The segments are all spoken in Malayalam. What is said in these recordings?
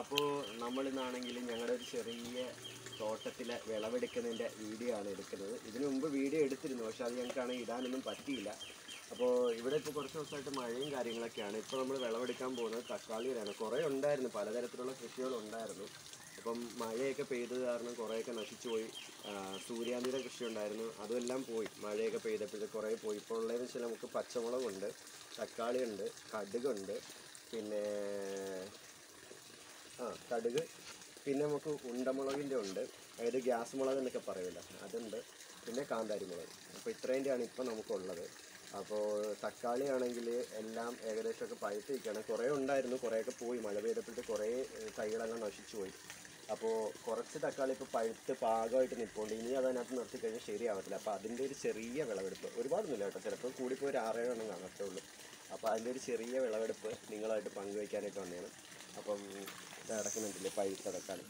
അപ്പോൾ നമ്മളിന്നാണെങ്കിൽ ഞങ്ങളുടെ ഒരു ചെറിയ തോട്ടത്തിലെ വിളവെടുക്കുന്നതിൻ്റെ വീഡിയോ ആണ് എടുക്കുന്നത് ഇതിനു മുമ്പ് വീഡിയോ എടുത്തിരുന്നു പക്ഷെ അത് ഞങ്ങൾക്കാണെങ്കിൽ ഇടാനൊന്നും പറ്റിയില്ല അപ്പോൾ ഇവിടെ ഇപ്പോൾ കുറച്ച് ദിവസമായിട്ട് മഴയും കാര്യങ്ങളൊക്കെയാണ് ഇപ്പോൾ നമ്മൾ വിളവെടുക്കാൻ പോകുന്നത് തക്കാളിയിലാണ് കുറേ ഉണ്ടായിരുന്നു പലതരത്തിലുള്ള കൃഷികൾ ഉണ്ടായിരുന്നു അപ്പം മഴയൊക്കെ പെയ്തത് കാരണം കുറേയൊക്കെ നശിച്ചു പോയി ആ, സൂര്യാന്തിയുടെ കൃഷി ഉണ്ടായിരുന്നു അതുമെല്ലാം പോയി മഴയൊക്കെ പെയ്തപ്പോഴത്തെ കുറേ പോയി ഇപ്പോൾ ഉള്ളതെന്ന് വെച്ചാൽ നമുക്ക് പച്ചമുളകുണ്ട് തക്കാളിയുണ്ട് കടുകുണ്ട് പിന്നെ ആ കടുക് പിന്നെ നമുക്ക് ഉണ്ടമുളകിൻ്റെ ഉണ്ട് അതായത് ഗ്യാസ് മുളക് എന്നൊക്കെ പറയുമല്ലോ അതുണ്ട് പിന്നെ കാന്താരി മുളക് അപ്പോൾ ഇത്രേൻ്റെയാണ് ഇപ്പോൾ നമുക്കുള്ളത് അപ്പോൾ തക്കാളി ആണെങ്കിൽ എല്ലാം ഏകദേശമൊക്കെ പഴുത്ത് നിൽക്കുകയാണ് കുറേ ഉണ്ടായിരുന്നു കുറേയൊക്കെ പോയി മഴ പെയ്തപ്പോഴത്തെ കുറേ ഏഹ്, തൈകളെല്ലാം നശിച്ചു പോയി അപ്പോൾ കുറച്ച് തക്കാളി ഇപ്പോൾ പഴുത്ത് പാകമായിട്ട് നിൽപ്പുണ്ട് ഇനി അതിനകത്ത് നിർത്തി കഴിഞ്ഞാൽ ശരിയാവത്തില്ല അപ്പോൾ അതിൻ്റെ ഒരു ചെറിയ വിളവെടുപ്പ് ഒരുപാടൊന്നുമില്ല കേട്ടോ ചിലപ്പോൾ കൂടിപ്പോയി ഒരു ആറേഴ് എണ്ണം കാണത്തേ ഉള്ളൂ അപ്പോൾ അതിൻ്റെ ഒരു ചെറിയ വിളവെടുപ്പ് നിങ്ങളായിട്ട് പങ്കുവയ്ക്കാനായിട്ട് വന്നതാണ് അപ്പം ഇത് അടക്കുന്നുണ്ടല്ലേ പഴുത്ത തക്കാളി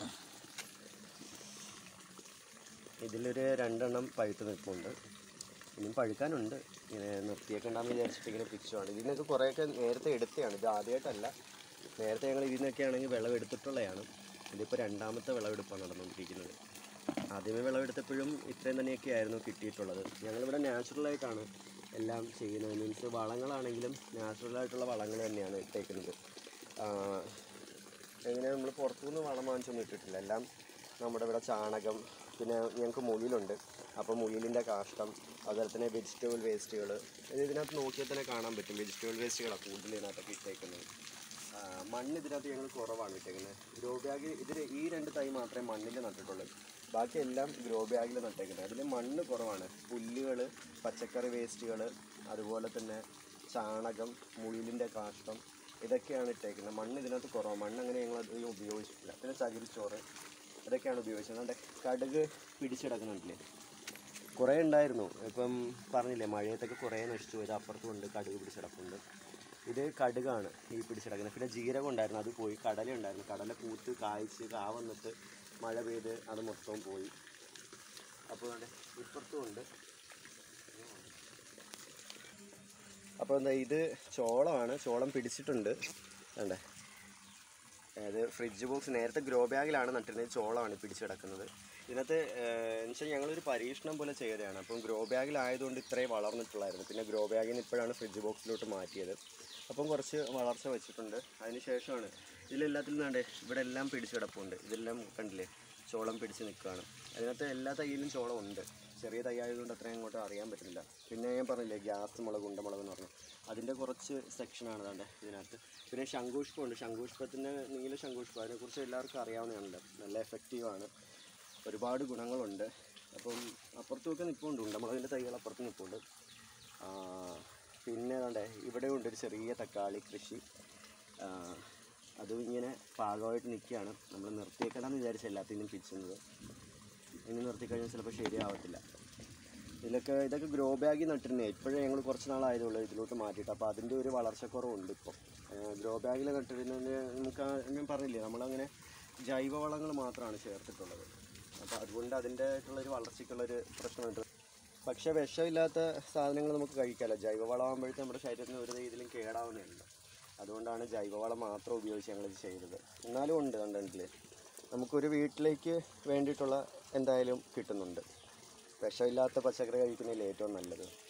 ഇതിലൊരു രണ്ടെണ്ണം പഴുത്ത് നിൽപ്പുണ്ട് ഇനിയും പഴുക്കാനുണ്ട് ഇങ്ങനെ നിർത്തിയേക്കണ്ടെന്ന് വിചാരിച്ചിട്ട് ഇങ്ങനെ പിച്ചുവാണ് ഇതിനൊക്കെ കുറേയൊക്കെ നേരത്തെ എടുത്തതാണ് ഇത് ആദ്യമായിട്ടല്ല നേരത്തെ ഞങ്ങൾ ഇതിനൊക്കെ ആണെങ്കിൽ വിളവെടുത്തിട്ടുള്ളതാണ് ഇതിപ്പോൾ രണ്ടാമത്തെ വിളവെടുപ്പാണ് നടന്നുകൊണ്ടിരിക്കുന്നത് ആദ്യമേ വിളവെടുത്തപ്പോഴും ഇത്രയും തന്നെയൊക്കെ ആയിരുന്നു കിട്ടിയിട്ടുള്ളത് ഞങ്ങളിവിടെ നാച്ചുറലായിട്ടാണ് എല്ലാം ചെയ്യുന്നത് മീൻസ് വളങ്ങളാണെങ്കിലും നാച്ചുറലായിട്ടുള്ള വളങ്ങൾ തന്നെയാണ് ഇട്ടേക്കുന്നത് ആ, എങ്ങനെ നമ്മൾ പുറത്തുനിന്ന് വളം വാങ്ങിച്ചൊന്നും ഇട്ടിട്ടില്ല എല്ലാം നമ്മുടെ ഇവിടെ ചാണകം പിന്നെ ഞങ്ങൾക്ക് മുയിലുണ്ട് അപ്പോൾ മുയിലിൻ്റെ കാഷ്ടം അതുപോലെ തന്നെ വെജിറ്റബിൾ വേസ്റ്റുകൾ ഇതിനകത്ത് നോക്കിയാൽ തന്നെ കാണാൻ പറ്റും വെജിറ്റബിൾ വേസ്റ്റുകളാണ് കൂടുതൽ ഇതിനകത്തൊക്കെ ഇട്ടേക്കുന്നത് ആ, മണ്ണ് ഇതിനകത്ത് ഞങ്ങൾ കുറവാണ് ഇട്ടേക്കുന്നത് ഗ്രോ ബാഗ് ഇതിൽ ഈ രണ്ട് തൈ മാത്രമേ മണ്ണിൽ നട്ടിട്ടുള്ളൂ ബാക്കി എല്ലാം ഗ്രോ ബാഗിൽ നട്ടേക്കുന്നത് അതിൽ മണ്ണ് കുറവാണ് പുല്ലുകൾ പച്ചക്കറി വേസ്റ്റുകൾ അതുപോലെ തന്നെ ചാണകം മുയിലിൻ്റെ കാഷ്ടം ഇതൊക്കെയാണ് ഇട്ടേക്കുന്നത് മണ്ണ് ഇതിനകത്ത് കുറവാണ് മണ്ണ് അങ്ങനെ ഞങ്ങൾ അധികം ഉപയോഗിച്ചിട്ടില്ല പിന്നെ ചകിരിച്ചോറ് ഇതൊക്കെയാണ് ഉപയോഗിച്ചത് അതുകൊണ്ട് കടുക് പിടിച്ചെടുക്കുന്നുണ്ടല്ലേ കുറേ ഉണ്ടായിരുന്നു ഇപ്പം പറഞ്ഞില്ലേ മഴയത്തൊക്കെ കുറേ നശിച്ചു പോയത് അപ്പുറത്തുമുണ്ട് കടുക് പിടിച്ചെടുപ്പുണ്ട് ഇത് കടുകാണ് ഈ പിടിച്ചെടുക്കുന്നത് പിന്നെ ജീരകം ഉണ്ടായിരുന്നു അത് പോയി കടല ഉണ്ടായിരുന്നു കടല പൂത്ത് കായ്ച്ച് കാ വന്നിട്ട് മഴ പെയ്ത് അത് മൊത്തവും പോയി അപ്പോൾ ദാണ്ടെ ഇപ്പുറത്തും ഉണ്ട് അപ്പോൾ എന്താ ഇത് ചോളമാണ് ചോളം പിടിച്ചിട്ടുണ്ട് വേണ്ടേ അതായത് ഫ്രിഡ്ജ് ബോക്സ് നേരത്തെ ഗ്രോ ബാഗിലാണ് നട്ടിരുന്നത് ചോളമാണ് പിടിച്ച് കിടക്കുന്നത് ഇതിനകത്ത് എന്നുവെച്ചാൽ ഞങ്ങളൊരു പരീക്ഷണം പോലെ ചെയ്തതാണ് അപ്പം ഗ്രോ ബാഗിലായതുകൊണ്ട് ഇത്രയും വളർന്നിട്ടുള്ളായിരുന്നു പിന്നെ ഗ്രോ ബാഗിൽ നിന്ന് ഇപ്പോഴാണ് ഫ്രിഡ്ജ് ബോക്സിലോട്ട് മാറ്റിയത് അപ്പം കുറച്ച് വളർച്ച വെച്ചിട്ടുണ്ട് അതിന് ശേഷമാണ് ഇതിലെല്ലാത്തിലും നിന്നാണ്ട് ഇവിടെ എല്ലാം പിടിച്ച് കിടപ്പുണ്ട് ഇതെല്ലാം കണ്ടില്ലേ ചോളം പിടിച്ച് നിൽക്കുകയാണ് അതിനകത്ത് എല്ലാ തൈയിലും ചോളം ഉണ്ട് ചെറിയ തൈ ആയതുകൊണ്ട് അത്രയും അങ്ങോട്ട് അറിയാൻ പറ്റുന്നില്ല പിന്നെ ഞാൻ പറഞ്ഞില്ലേ ഗ്യാസ് മുളക് ഉണ്ടമുളക് എന്ന് പറഞ്ഞു അതിൻ്റെ കുറച്ച് സെക്ഷനാണ് താണ്ടെ ഇതിനകത്ത് പിന്നെ ശംഖുഷ്പമുണ്ട് ശംഖുഷ്പത്തിൻ്റെ നീല ശംഖുഷ്പം അതിനെക്കുറിച്ച് എല്ലാവർക്കും അറിയാവുന്നതാണല്ലോ നല്ല എഫക്റ്റീവാണ് ഒരുപാട് ഗുണങ്ങളുണ്ട് അപ്പം അപ്പുറത്തുമൊക്കെ നിൽപ്പുണ്ട് ഉണ്ടമുളകിൻ്റെ തൈകൾ അപ്പുറത്ത് നിൽപ്പുണ്ട് ആ, പിന്നെ ഏതാണ്ടേ ഇവിടെ ഉണ്ട് ഒരു ചെറിയ തക്കാളി കൃഷി ആ, അതും ഇങ്ങനെ പാകമായിട്ട് നിൽക്കുകയാണ് നമ്മൾ നിർത്തിയേക്കണമെന്ന് വിചാരിച്ച എല്ലാത്തിനും പിച്ചുന്നത് ഇനി നിർത്തിക്കഴിഞ്ഞാൽ ചിലപ്പോൾ ശരിയാവത്തില്ല ഇതിലൊക്കെ ഇതൊക്കെ ഗ്രോ ബാഗിൽ നട്ടിരുന്നേ ഇപ്പോഴേ ഞങ്ങൾ കുറച്ച് നാളായതുള്ളൂ ഇതിലോട്ട് മാറ്റിയിട്ട് അപ്പോൾ അതിൻ്റെ ഒരു വളർച്ചക്കുറവുണ്ട് ഇപ്പോൾ ഗ്രോ ബാഗിൽ നട്ടിരുന്നതിന് നമുക്ക് ആ- ഞാൻ പറഞ്ഞില്ലേ നമ്മളങ്ങനെ ജൈവവളങ്ങൾ മാത്രമാണ് ചേർത്തിട്ടുള്ളത് അപ്പോൾ അതുകൊണ്ട് അതിൻ്റെതായിട്ടുള്ളൊരു വളർച്ചയ്ക്കുള്ളൊരു പ്രശ്നമുണ്ട് പക്ഷേ വിഷമില്ലാത്ത സാധനങ്ങൾ നമുക്ക് കഴിക്കാമല്ലോ ജൈവവളമാകുമ്പോഴത്തെ നമ്മുടെ ശരീരത്തിന് ഒരു രീതിയിലും കേടാവുന്നില്ല അതുകൊണ്ടാണ് ജൈവവളം മാത്രം ഉപയോഗിച്ച് ഞങ്ങളിത് ചെയ്തത് എന്നാലും ഉണ്ട് കണ്ടിട്ടില്ലേ നമുക്കൊരു വീട്ടിലേക്ക് വേണ്ടിയിട്ടുള്ള എന്തായാലും കിട്ടുന്നുണ്ട് വിഷമില്ലാത്ത പച്ചക്കറി കഴിക്കുന്നതിൽ ഏറ്റവും നല്ലത്